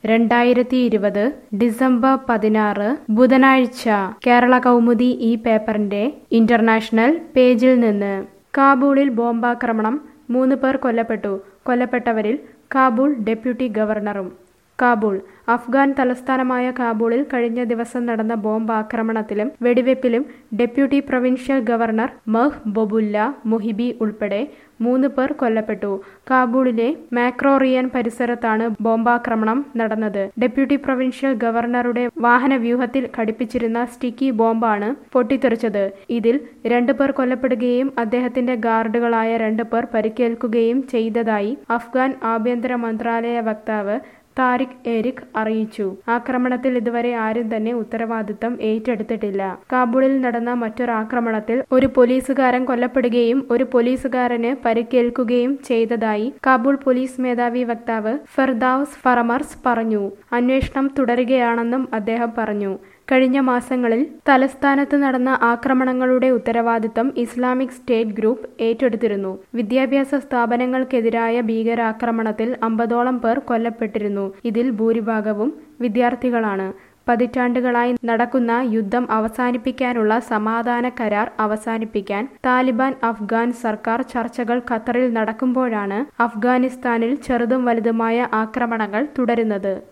രണ്ടായിരത്തി ഇരുപത് ഡിസംബർ പതിനാറ് ബുധനാഴ്ച കേരള കൗമുദി ഈ പേപ്പറിന്റെ ഇന്റർനാഷണൽ പേജിൽ നിന്ന് കാബൂളിൽ ബോംബാക്രമണം മൂന്ന് പേർ കൊല്ലപ്പെട്ടു കൊല്ലപ്പെട്ടവരിൽ കാബൂൾ ഡെപ്യൂട്ടി ഗവർണറും കാബൂൾ അഫ്ഗാൻ തലസ്ഥാനമായ കാബൂളിൽ കഴിഞ്ഞ ദിവസം നടന്ന ബോംബ് ആക്രമണത്തിലും വെടിവെപ്പിലും deputy provincial governor Mahbubullah Muhibi ഉൾപ്പെടെ മൂന്ന് പേർ കൊല്ലപ്പെട്ടു കാബൂളിലെ മാക്രോറിയൻ പരിസരത്താണ് ബോംബാക്രമണം നടന്നത് ഡെപ്യൂട്ടി പ്രൊവിൻഷ്യൽ ഗവർണറുടെ വാഹനവ്യൂഹത്തിൽ ഘടിപ്പിച്ചിരുന്ന സ്റ്റിക്കി ബോംബാണ് പൊട്ടിത്തെറിച്ചത് ഇതിൽ രണ്ടു പേർ കൊല്ലപ്പെടുകയും അദ്ദേഹത്തിന്റെ ഗാർഡുകളായ രണ്ടു പേർ പരിക്കേൽക്കുകയും ചെയ്തതായി അഫ്ഗാൻ ആഭ്യന്തര മന്ത്രാലയ വക്താവ് താരിഖ് എരിക് അറിയിച്ചു ആക്രമണത്തിൽ ഇതുവരെ ആരും തന്നെ ഉത്തരവാദിത്തം ഏറ്റെടുത്തിട്ടില്ല കാബൂളിൽ നടന്ന മറ്റൊരാക്രമണത്തിൽ ഒരു പോലീസുകാരൻ കൊല്ലപ്പെടുകയും ഒരു പോലീസുകാരന് പരിക്കേൽക്കുകയും ചെയ്തതായി കാബൂൾ പോലീസ് മേധാവി വക്താവ് ഫെർദൌസ് ഫറമർസ് പറഞ്ഞു അന്വേഷണം തുടരുകയാണെന്നും അദ്ദേഹം പറഞ്ഞു കഴിഞ്ഞ മാസങ്ങളിൽ തലസ്ഥാനത്ത് നടന്ന ആക്രമണങ്ങളുടെ ഉത്തരവാദിത്തം ഇസ്ലാമിക് സ്റ്റേറ്റ് ഗ്രൂപ്പ് ഏറ്റെടുത്തിരുന്നു വിദ്യാഭ്യാസ സ്ഥാപനങ്ങൾക്കെതിരായ ഭീകരാക്രമണത്തിൽ അമ്പതോളം പേർ കൊല്ലപ്പെട്ടിരുന്നു ഇതിൽ ഭൂരിഭാഗവും വിദ്യാർത്ഥികളാണ് പതിറ്റാണ്ടുകളായി നടക്കുന്ന യുദ്ധം അവസാനിപ്പിക്കാനുള്ള സമാധാന കരാർ അവസാനിപ്പിക്കാൻ താലിബാൻ അഫ്ഗാൻ സർക്കാർ ചർച്ചകൾ ഖത്തറിൽ നടക്കുമ്പോഴാണ് അഫ്ഗാനിസ്ഥാനിൽ ചെറുതും വലുതുമായ ആക്രമണങ്ങൾ തുടരുന്നത്